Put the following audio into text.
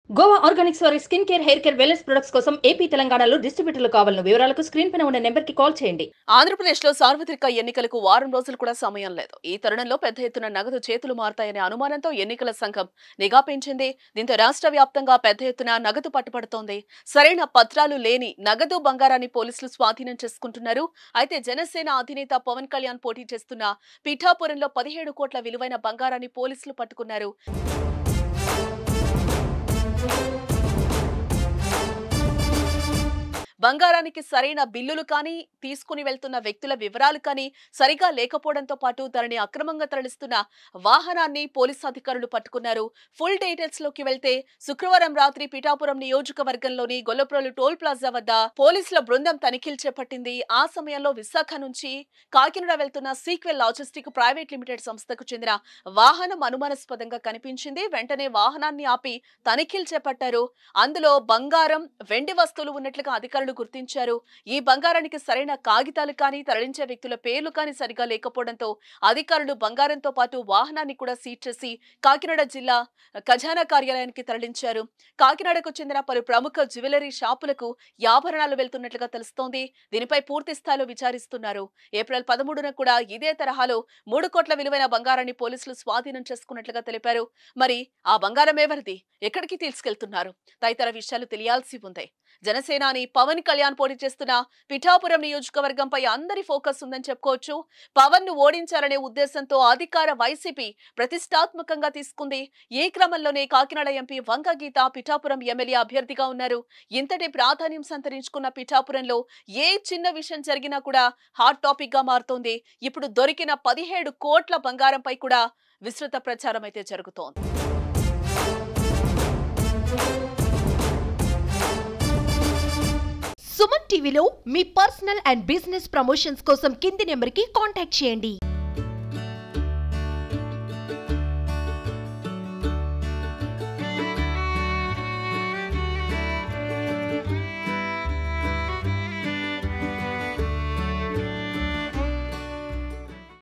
Goa organics వారి skin care hair care wellness products కోసం AP తెలంగాణలో డిస్ట్రిబ్యూటర్లు కావాలను వివరాలకు స్క్రీన్ పైన ఉన్న నెంబర్ కి కాల్ చేయండి ఆంధ్రప్రదేశ్ లో సార్వత్రిక ఎన్నికలకు వారం రోజులు కూడా సమయం లేదు ఈ తరుణంలో పెద్ద ఎత్తున నగదు చేతులు మారతాయనే అనుమానంతో ఎన్నికల సంఘం నిఘా పెంచింది దీంతో రాష్ట్ర వ్యాప్తంగా పెద్ద ఎత్తున నగదు పట్టుబడుతోంది సరైన పత్రాలు లేని నగదు బంగారాన్ని పోలీసులు స్వాధీనం చేసుకుంటున్నారు అయితే జనసేన అధినేత పవన్ కళ్యాణ్ పోటీ చేస్తున్న పిఠాపురంలో పదిహేడు కోట్ల విలువైన బంగారాన్ని పోలీసులు పట్టుకున్నారు బంగారానికి సరైన బిల్లులు కానీ తీసుకుని వెళ్తున్న వ్యక్తుల వివరాలు కానీ సరిగా లేకపోవడంతో పాటు దానిని అక్రమంగా తరలిస్తున్న వాహనాన్ని పోలీసు అధికారులు పట్టుకున్నారు ఫుల్ డీటెయిల్స్ లోకి వెళ్తే శుక్రవారం రాత్రి పిఠాపురం నియోజకవర్గంలోని గొల్లప్రోలు టోల్ ప్లాజా వద్ద పోలీసుల బృందం తనిఖీలు చేపట్టింది ఆ సమయంలో విశాఖ నుంచి కాకినాడ వెళ్తున్న సీక్వెల్ లాజిస్టిక్ ప్రైవేట్ లిమిటెడ్ సంస్థకు చెందిన వాహనం అనుమానాస్పదంగా కనిపించింది వెంటనే వాహనాన్ని ఆపి తనిఖీలు చేపట్టారు అందులో బంగారం వెండి వస్తువులు ఉన్నట్లుగా అధికారులు గుర్తించారు ఈ బంగారానికి సరైన కాగితాలు కానీ తరలించే వ్యక్తుల పేర్లు కానీ సరిగా లేకపోవడంతో అధికారులు బంగారంతో పాటు వాహనాన్ని కూడా సీజ్ చేసి కాకినాడ జిల్లా ఖజానా కార్యాలయానికి తరలించారు కాకినాడకు చెందిన పలు ప్రముఖ జ్యువెలరీ షాపులకు ఆభరణాలు వెళ్తున్నట్లుగా తెలుస్తోంది దీనిపై పూర్తి స్థాయిలో విచారిస్తున్నారు ఏప్రిల్ పదమూడున కూడా ఇదే తరహాలో మూడు కోట్ల విలువైన బంగారాన్ని పోలీసులు స్వాధీనం చేసుకున్నట్లుగా తెలిపారు మరి ఆ బంగారం ఎవరిది ఎక్కడికి తీసుకెళ్తున్నారు తదితర విషయాలు తెలియాల్సి ఉంది జనసేనాని పవన్ కళ్యాణ్ పోటీ చేస్తున్న పిఠాపురం నియోజకవర్గంపై అందరి ఫోకస్ ఉందని చెప్పుకోవచ్చు పవన్ ను ఓడించాలనే ఉద్దేశంతో అధికార వైసీపీ ప్రతిష్టాత్మకంగా తీసుకుంది ఈ క్రమంలోనే కాకినాడ ఎంపీ వంగ గీత పిఠాపురం ఎమ్మెల్యే అభ్యర్థిగా ఉన్నారు ఇంతటి ప్రాధాన్యం సంతరించుకున్న పిఠాపురంలో ఏ చిన్న విషయం జరిగినా కూడా హాట్ టాపిక్ గా మారుతోంది ఇప్పుడు దొరికిన పదిహేడు కోట్ల బంగారంపై కూడా విస్తృత ప్రచారం అయితే జరుగుతోంది సుమన్ టీవీలో మీ పర్సనల్ అండ్ బిజినెస్ ప్రమోషన్స్ కోసం కింది నెంబర్కి కాంటాక్ట్ చేయండి